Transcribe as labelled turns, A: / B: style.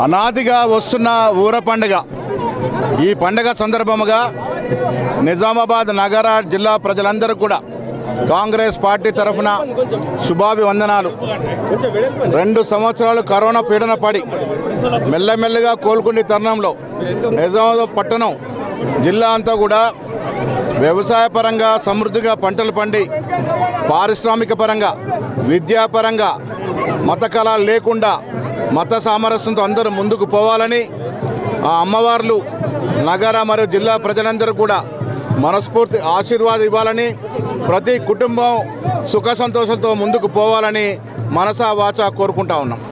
A: అనాదిగా వస్తున్న ఊర పండుగ ఈ పండుగ సందర్భముగా నిజామాబాద్ నగర జిల్లా ప్రజలందరూ కూడా కాంగ్రెస్ పార్టీ తరఫున శుభాభివందనాలు రెండు సంవత్సరాలు కరోనా పీడన పడి మెల్లమెల్లగా కోలుకునే తరుణంలో నిజామాబాద్ పట్టణం జిల్లా అంతా కూడా వ్యవసాయ పరంగా సమృద్ధిగా పంటలు పండి పారిశ్రామిక పరంగా విద్యాపరంగా మత కళాలు లేకుండా మత సామరస్యంతో అందరూ ముందుకు పోవాలని ఆ అమ్మవార్లు నగర మరియు జిల్లా ప్రజలందరూ కూడా మనస్ఫూర్తి ఆశీర్వాదం ఇవ్వాలని ప్రతి కుటుంబం సుఖ సంతోషాలతో ముందుకు పోవాలని మనసా వాచా కోరుకుంటా ఉన్నాం